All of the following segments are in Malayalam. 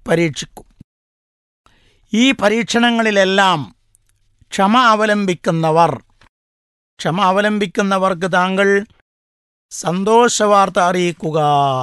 പരീക്ഷിക്കും ഈ പരീക്ഷണങ്ങളിലെല്ലാം ക്ഷമ അവലംബിക്കുന്നവർ ക്ഷമ അവലംബിക്കുന്നവർക്ക് താങ്കൾ സന്തോഷവാർത്ത അറിയിക്കുക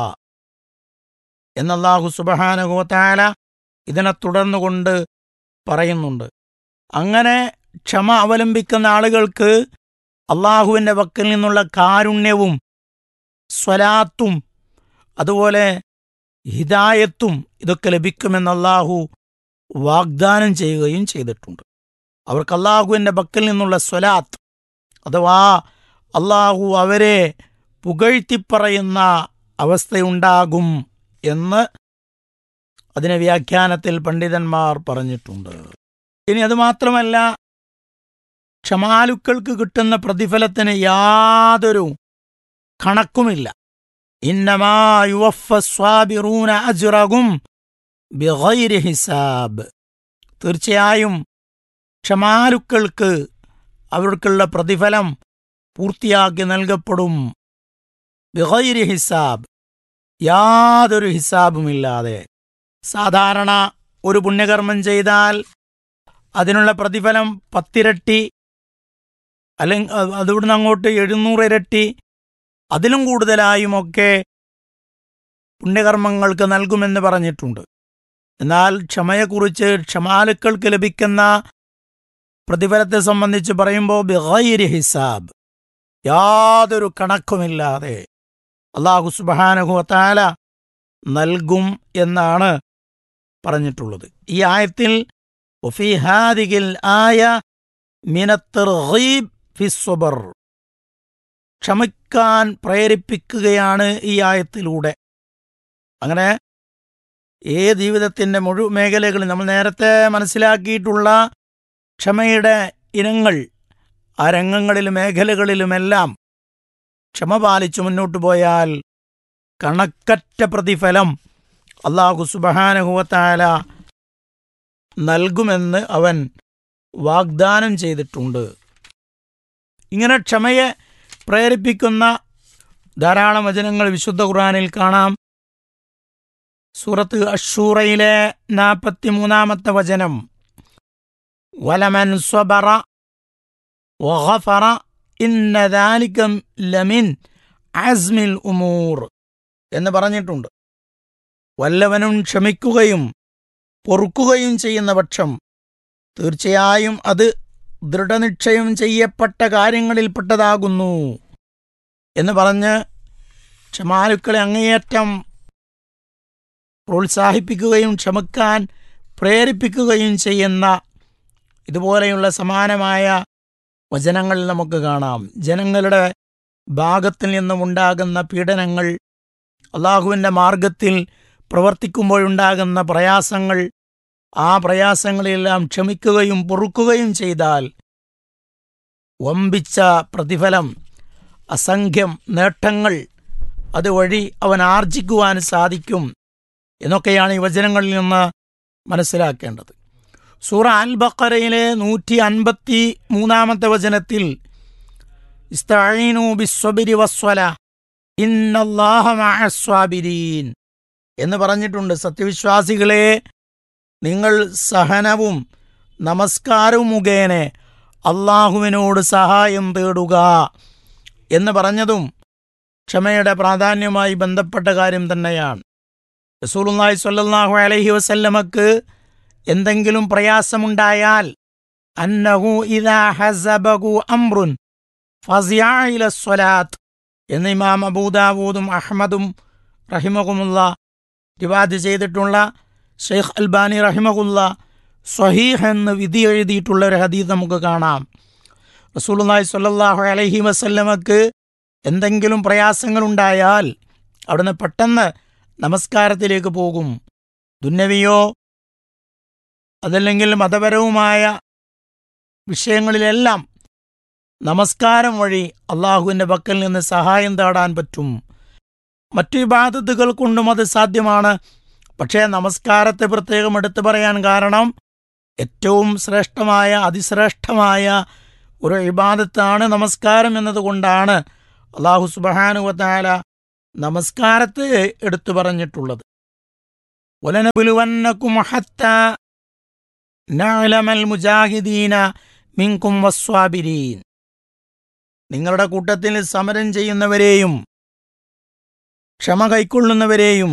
എന്നല്ലാഹു സുബഹാനുഭവത്താല ഇതിനെ തുടർന്നുകൊണ്ട് പറയുന്നുണ്ട് അങ്ങനെ ക്ഷമ അവലംബിക്കുന്ന ആളുകൾക്ക് അള്ളാഹുവിൻ്റെ വക്കിൽ നിന്നുള്ള കാരുണ്യവും സ്വലാത്തും അതുപോലെ ഹിദായത്തും ഇതൊക്കെ ലഭിക്കുമെന്ന് അള്ളാഹു വാഗ്ദാനം ചെയ്യുകയും ചെയ്തിട്ടുണ്ട് അവർക്ക് അള്ളാഹുവിൻ്റെ ബക്കിൽ നിന്നുള്ള സ്വലാത്ത് അഥവാ അള്ളാഹു അവരെ പുകഴ്ത്തിപ്പറയുന്ന അവസ്ഥയുണ്ടാകും എന്ന് അതിനെ വ്യാഖ്യാനത്തിൽ പണ്ഡിതന്മാർ പറഞ്ഞിട്ടുണ്ട് ഇനി അത് മാത്രമല്ല ക്ഷമാലുക്കൾക്ക് കിട്ടുന്ന പ്രതിഫലത്തിന് യാതൊരു കണക്കുമില്ല ഇന്നമാ യുവഫ സ്വാബിറൂന അജ്റകും ബിഗൈരി ഹിസാബ് തീർച്ചയായും ക്ഷമാലുക്കൾക്ക് അവർക്കുള്ള പ്രതിഫലം പൂർത്തിയാക്കി നൽകപ്പെടും ബിഗൈരി ഹിസാബ് യാതൊരു ഹിസാബുമില്ലാതെ സാധാരണ ഒരു പുണ്യകർമ്മം ചെയ്താൽ അതിനുള്ള പ്രതിഫലം പത്തിരട്ടി അല്ലെങ്കിൽ അതിവിടുന്ന് അങ്ങോട്ട് എഴുന്നൂറ് ഇരട്ടി അതിലും കൂടുതലായുമൊക്കെ പുണ്യകർമ്മങ്ങൾക്ക് നൽകുമെന്ന് പറഞ്ഞിട്ടുണ്ട് എന്നാൽ ക്ഷമയെക്കുറിച്ച് ക്ഷമാലുക്കൾക്ക് ലഭിക്കുന്ന പ്രതിഫലത്തെ സംബന്ധിച്ച് പറയുമ്പോൾ ബിഗൈരി ഹിസാബ് യാതൊരു കണക്കുമില്ലാതെ അള്ളാഹു സുബാനുഹുവത്താല നൽകും എന്നാണ് പറഞ്ഞിട്ടുള്ളത് ഈ ആയത്തിൽ ഒഫിഹാദിഗിൽ ആയ മിനത്തർഹീബ് ഫിസ്വബർ ക്ഷമിക്കാൻ പ്രേരിപ്പിക്കുകയാണ് ഈ ആയത്തിലൂടെ അങ്ങനെ ഏ ജീവിതത്തിൻ്റെ മുഴു മേഖലകളിൽ നമ്മൾ നേരത്തെ മനസ്സിലാക്കിയിട്ടുള്ള ക്ഷമയുടെ ഇനങ്ങൾ ആ രംഗങ്ങളിലും മേഖലകളിലുമെല്ലാം ക്ഷമ പാലിച്ചു മുന്നോട്ട് പോയാൽ കണക്കറ്റ പ്രതിഫലം അള്ളാഹു സുബഹാനഹുവത്തായ നൽകുമെന്ന് അവൻ വാഗ്ദാനം ചെയ്തിട്ടുണ്ട് ഇങ്ങനെ ക്ഷമയെ പ്രേരിപ്പിക്കുന്ന ധാരാളം വചനങ്ങൾ വിശുദ്ധ ഖുർആനിൽ കാണാം സൂറത്ത് അഷൂറയിലെ നാൽപ്പത്തി മൂന്നാമത്തെ വചനം വലമൻ സ്വബറ വഖഫറ ഇന്ന ദാലികം ലമിൻ അസ്മിൽ ഉമൂർ എന്ന് പറഞ്ഞിട്ടുണ്ട് വല്ലവനും ക്ഷമിക്കുകയും പൊറുക്കുകയും ചെയ്യുന്ന പക്ഷം തീർച്ചയായും അത് ദൃഢനിശ്ചയം ചെയ്യപ്പെട്ട കാര്യങ്ങളിൽപ്പെട്ടതാകുന്നു എന്ന് പറഞ്ഞ് ക്ഷമാലുക്കളെ അങ്ങേയറ്റം പ്രോത്സാഹിപ്പിക്കുകയും ക്ഷമിക്കാൻ പ്രേരിപ്പിക്കുകയും ചെയ്യുന്ന ഇതുപോലെയുള്ള സമാനമായ വചനങ്ങൾ നമുക്ക് കാണാം ജനങ്ങളുടെ ഭാഗത്തിൽ നിന്നുമുണ്ടാകുന്ന പീഡനങ്ങൾ അള്ളാഹുവിൻ്റെ മാർഗത്തിൽ പ്രവർത്തിക്കുമ്പോഴുണ്ടാകുന്ന പ്രയാസങ്ങൾ ആ പ്രയാസങ്ങളെല്ലാം ക്ഷമിക്കുകയും പൊറുക്കുകയും ചെയ്താൽ വമ്പിച്ച പ്രതിഫലം അസംഖ്യം നേട്ടങ്ങൾ അതുവഴി അവൻ ആർജിക്കുവാൻ സാധിക്കും എന്നൊക്കെയാണ് ഈ വചനങ്ങളിൽ നിന്ന് മനസ്സിലാക്കേണ്ടത് സൂറ അൽ ബക്കറയിലെ നൂറ്റി അൻപത്തി മൂന്നാമത്തെ വചനത്തിൽ ഇസ്തഈനു ബിസ്വബിരി വസ്വല ഇന്നല്ലാഹ മഅസ്വാബിരീൻ എന്ന് പറഞ്ഞിട്ടുണ്ട് സത്യവിശ്വാസികളെ നിങ്ങൾ സഹനവും നമസ്കാരവും മുഖേന അള്ളാഹുവിനോട് സഹായം തേടുക എന്ന് പറഞ്ഞതും ക്ഷമയുടെ പ്രാധാന്യവുമായി ബന്ധപ്പെട്ട കാര്യം തന്നെയാണ് റസൂലുള്ളാഹി സ്വല്ലല്ലാഹു അലൈഹി വസല്ലമക്ക് എന്തെങ്കിലും പ്രയാസമുണ്ടായാൽ അന്നഹു ഇദാ ഹസബഹു അംറുൻ ഫസിയ ഇല സ്വലാത്ത് എന്ന് ഇമാം അബൂദാവൂദും അഹ്മദും റഹിമഹുമുള്ള റിവാദ് ചെയ്തിട്ടുള്ള ഷെയ്ഖ് അൽബാനി റഹിമഹുല്ല സ്വഹീഹ് എന്ന് വിധി എഴുതിയിട്ടുള്ള ഒരു ഹദീസ് നമുക്ക് കാണാം റസൂലുള്ളാഹി സ്വല്ലല്ലാഹു അലൈഹി വസല്ലമക്ക് എന്തെങ്കിലും പ്രയാസങ്ങളുണ്ടായാൽ അവിടുന്ന് പെട്ടെന്ന് നമസ്കാരത്തിലേക്ക് പോകും ദുന്നവിയോ അതല്ലെങ്കിൽ മതപരവുമായ വിഷയങ്ങളിലെല്ലാം നമസ്കാരം വഴി അള്ളാഹുവിൻ്റെ പക്കൽ നിന്ന് സഹായം തേടാൻ പറ്റും മറ്റു ഇബാദത്തുകൾ കൊണ്ടും അത് സാധ്യമാണ് പക്ഷേ നമസ്കാരത്തെ പ്രത്യേകം എടുത്തു പറയാൻ കാരണം ഏറ്റവും ശ്രേഷ്ഠമായ അതിശ്രേഷ്ഠമായ ഒരു ഇബാദത്താണ് നമസ്കാരം എന്നതുകൊണ്ടാണ് അള്ളാഹു സുബഹാനുവത്താല നമസ്കാരത്തെ എടുത്തു പറഞ്ഞിട്ടുള്ളത് ഒലനബുലുവന്നക്കും ഹത്ത നഅലമൽ മുജാഹിദീന മിൻകും വസ്വാബിരീൻ നിങ്ങളുടെ കൂട്ടത്തിൽ സമരം ചെയ്യുന്നവരെയും ക്ഷമ കൈക്കൊള്ളുന്നവരെയും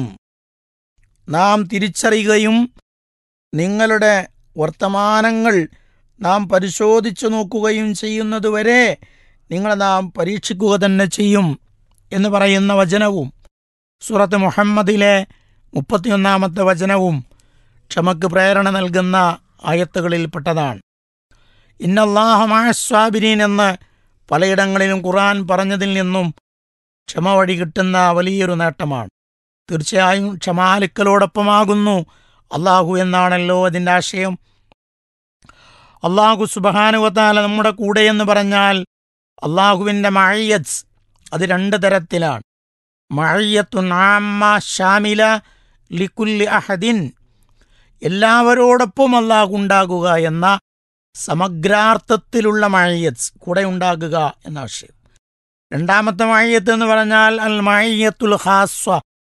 നാം തിരിച്ചറിയുകയും നിങ്ങളുടെ വർത്തമാനങ്ങൾ നാം പരിശോധിച്ചു നോക്കുകയും ചെയ്യുന്നതുവരെ നിങ്ങളെ നാം പരീക്ഷിക്കുക തന്നെ ചെയ്യും എന്ന് പറയുന്ന വചനവും സൂറത്ത് മുഹമ്മദിലെ മുപ്പത്തിയൊന്നാമത്തെ വചനവും ക്ഷമക്ക് പ്രേരണ നൽകുന്ന ആയത്തുകളിൽപ്പെട്ടതാണ് ഇന്നല്ലാഹമാസ്വാബിരീൻ എന്ന് പലയിടങ്ങളിലും ഖുർആൻ പറഞ്ഞതിൽ നിന്നും ക്ഷമ വഴി കിട്ടുന്ന വലിയൊരു നേട്ടമാണ് തീർച്ചയായും ക്ഷമാലിക്കലോടൊപ്പമാകുന്നു അള്ളാഹു എന്നാണല്ലോ അതിൻ്റെ ആശയം അള്ളാഹു സുബഹാനുവത്താല നമ്മുടെ കൂടെ എന്ന് പറഞ്ഞാൽ അള്ളാഹുവിൻ്റെ മഴയത്ത് അത് രണ്ട് തരത്തിലാണ് മഴയത്തു നാമ ഷാമില ലിക്കുല്ലി അഹദിൻ എല്ലാവരോടൊപ്പം അള്ളാഹു ഉണ്ടാകുക എന്ന സമഗ്രാർത്ഥത്തിലുള്ള മഴയത്ത് കൂടെ ഉണ്ടാകുക എന്ന ആശയം രണ്ടാമത്തെ മഴയത്ത് എന്ന് പറഞ്ഞാൽ അൽ മഴയത്തുൽ ഹാസ്വ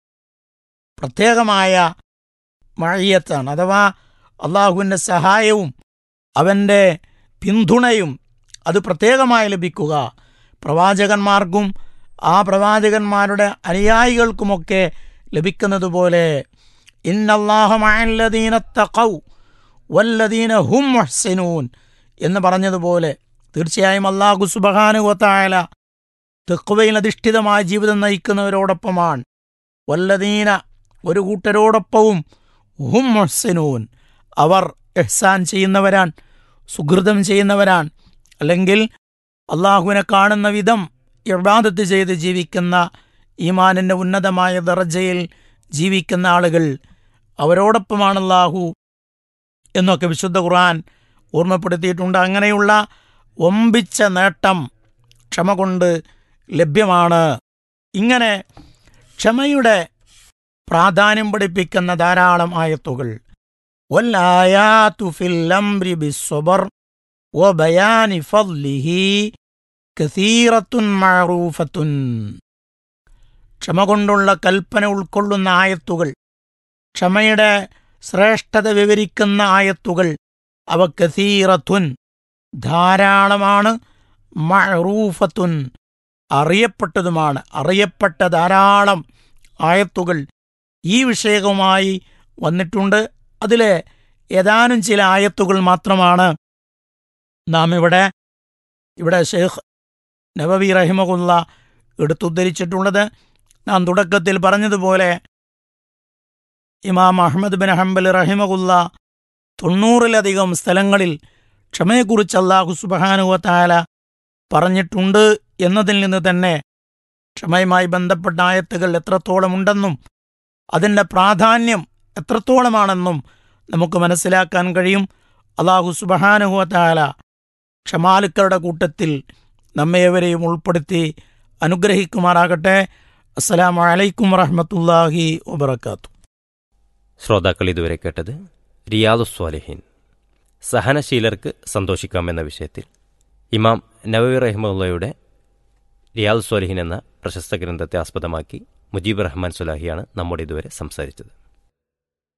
പ്രത്യേകമായ മഴയത്താണ് അഥവാ അള്ളാഹുവിൻ്റെ സഹായവും അവൻ്റെ പിന്തുണയും അത് പ്രത്യേകമായി ലഭിക്കുക പ്രവാചകന്മാർക്കും ആ പ്രവാചകന്മാരുടെ അനുയായികൾക്കുമൊക്കെ ലഭിക്കുന്നത് പോലെ ഇന്നല്ലാഹമല്ലദീന തഖൗ വല്ലദീന ഹും മുഹ്സിനൂൻ എന്ന് പറഞ്ഞതുപോലെ തീർച്ചയായും അള്ളാഹു സുബഹാനുവത്തായ തെക്കുവയിൽ അധിഷ്ഠിതമായ ജീവിതം നയിക്കുന്നവരോടൊപ്പമാണ് വല്ലദീന ഒരു കൂട്ടരോടൊപ്പവും ഹും മുഹ്സിനൂൻ അവർ എഹ്സാൻ ചെയ്യുന്നവരാൻ സുഹൃതം ചെയ്യുന്നവരാൻ അല്ലെങ്കിൽ അള്ളാഹുവിനെ കാണുന്ന വിധം ഇബാദത്ത് ചെയ്ത് ജീവിക്കുന്ന ഈമാനിൻ്റെ ഉന്നതമായ ദർജയിൽ ജീവിക്കുന്ന ആളുകൾ അവരോടൊപ്പമാണ് അള്ളാഹു എന്നൊക്കെ വിശുദ്ധ ഖുർആൻ ഓർമ്മപ്പെടുത്തിയിട്ടുണ്ട് അങ്ങനെയുള്ള ഒമ്പിച്ച നേട്ടം ക്ഷമ കൊണ്ട് ലഭ്യമാണ് ഇങ്ങനെ ക്ഷമയുടെ പ്രാധാന്യം പഠിപ്പിക്കുന്ന ധാരാളം ആയത്തുകൾ والآيات في الأمر بالصبر وبيان فضله كثيرة معروفة ക്ഷമ കൊണ്ടുള്ള കൽപ്പന ഉൾക്കൊള്ളുന്ന ആയത്തുകൾ ക്ഷമയുടെ ശ്രേഷ്ഠത വിവരിക്കുന്ന ആയത്തുകൾ അവ കസീറത്തുൻ ധാരാളമാണ് മഴറൂഫത്തുൻ അറിയപ്പെട്ടതുമാണ് അറിയപ്പെട്ട ധാരാളം ആയത്തുകൾ ഈ വിഷയവുമായി വന്നിട്ടുണ്ട് അതിലെ ഏതാനും ചില ആയത്തുകൾ മാത്രമാണ് നാം ഇവിടെ ഇവിടെ ഷെയ്ഖ് നബവി റഹിമകുല്ല എടുത്തുദ്ധരിച്ചിട്ടുള്ളത് നാം തുടക്കത്തിൽ പറഞ്ഞതുപോലെ ഇമാം അഹമ്മദ് ബിൻ ഹംബൽ റഹിമകുല്ല തൊണ്ണൂറിലധികം സ്ഥലങ്ങളിൽ ക്ഷമയെക്കുറിച്ച് അള്ളാഹു സുബഹാനുവത്തായ പറഞ്ഞിട്ടുണ്ട് എന്നതിൽ നിന്ന് തന്നെ ക്ഷമയുമായി ബന്ധപ്പെട്ട ആയത്തുകൾ എത്രത്തോളം ഉണ്ടെന്നും അതിൻ്റെ പ്രാധാന്യം എത്രത്തോളമാണെന്നും നമുക്ക് മനസ്സിലാക്കാൻ കഴിയും അള്ളാഹു സുബഹാനുഹുവത്താല ക്ഷമാലുക്കളുടെ കൂട്ടത്തിൽ നമ്മേവരെയും ഉൾപ്പെടുത്തി അനുഗ്രഹിക്കുമാറാകട്ടെ അസ്സലാമു അലൈക്കും വറഹമത്തല്ലാഹി വബർക്കാത്തു ശ്രോതാക്കൾ ഇതുവരെ കേട്ടത് റിയാദു സ്വാലിഹീൻ സഹനശീലർക്ക് സന്തോഷിക്കാമെന്ന വിഷയത്തിൽ ഇമാം നവവി റഹിമുള്ളയുടെ റിയാദു സ്വാലിഹീൻ എന്ന പ്രശസ്ത ഗ്രന്ഥത്തെ ആസ്പദമാക്കി മുജീബ് റഹ്മാൻ സുലാഹിയാണ് നമ്മോട് ഇതുവരെ സംസാരിച്ചത്